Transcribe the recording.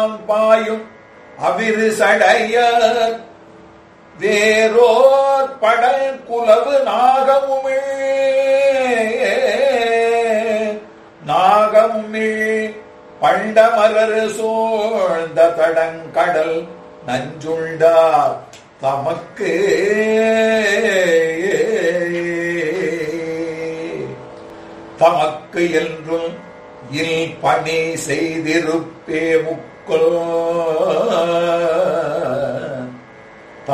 பாயும் அவிரு சடைய வேரோர் படல் குலவு நாகமுமிழ் நாகமுமிழ் பண்டமரர் சூழ்ந்த தடங்கடல் நஞ்சுண்டார் தமக்கு தமக்கு என்றும் இல் பணி செய்திருப்பே முக்கோ